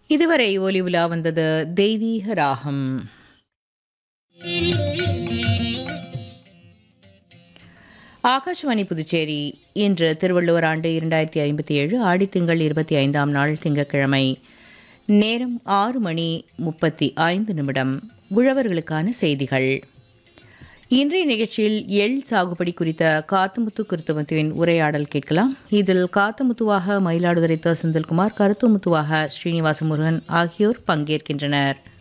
இதுவரை ஒலி உலா வந்தது தெய்வீக ராகம் ஆகாஷ்வாணி புதுச்சேரி இன்று திருவள்ளுவர் ஆண்டு இரண்டாயிரத்தி ஐம்பத்தி ஏழு ஆடித்திங்கள் இருபத்தி ஐந்தாம் நாள் திங்கட்கிழமை நேரம் ஆறு மணி முப்பத்தி ஐந்து நிமிடம் உழவர்களுக்கான செய்திகள் இன்றைய நிகழ்ச்சியில் எள் சாகுபடி குறித்த காத்துமுத்து கிருத்துவத்துவின் உரையாடல் கேட்கலாம் இதில் காத்துமுத்துவாக மயிலாடுதுறை த செந்தில்குமார் கருத்துமுத்துவாக ஸ்ரீனிவாச முருகன் ஆகியோர் பங்கேற்கின்றனர்